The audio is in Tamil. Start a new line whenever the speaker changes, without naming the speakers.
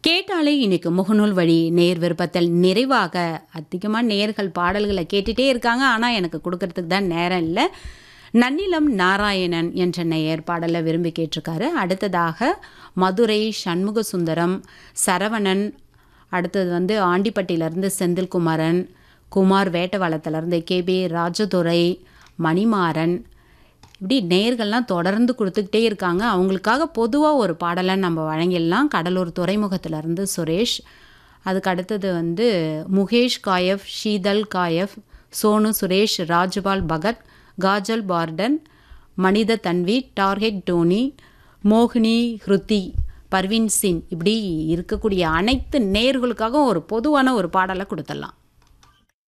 கேட்டாலே இன்னைக்கு முகநூல் வழி நேர் விருப்பத்தில் நிறைவாக அதிகமாக நேர்கள் பாடல்களை கேட்டுட்டே இருக்காங்க ஆனால் எனக்கு கொடுக்கறதுக்கு தான் நேரம் இல்லை நன்னிலம் நாராயணன் என்ற நேயர் பாடலை விரும்பி கேட்டிருக்காரு அடுத்ததாக மதுரை சண்முக சுந்தரம் சரவணன் அடுத்தது வந்து ஆண்டிப்பட்டியிலேருந்து செந்தில்குமாரன் குமார் வேட்டவாளத்திலேருந்து கேபி ராஜதுரை மணிமாறன் இப்படி நேர்கள்லாம் தொடர்ந்து கொடுத்துக்கிட்டே இருக்காங்க அவங்களுக்காக பொதுவாக ஒரு பாடலை நம்ம வழங்கிடலாம் கடலூர் துறைமுகத்திலேருந்து சுரேஷ் அதுக்கு அடுத்தது வந்து முகேஷ் காயஃப் ஷீதல் காயஃப் சோனு சுரேஷ் ராஜ்பால் பகத் காஜல் பார்டன் மனித தன்வி டார்கெட் டோனி மோகினி ஹிருத்தி பர்வீன் சிங் இப்படி இருக்கக்கூடிய அனைத்து நேர்களுக்காகவும் ஒரு பொதுவான ஒரு பாடலை கொடுத்துடலாம்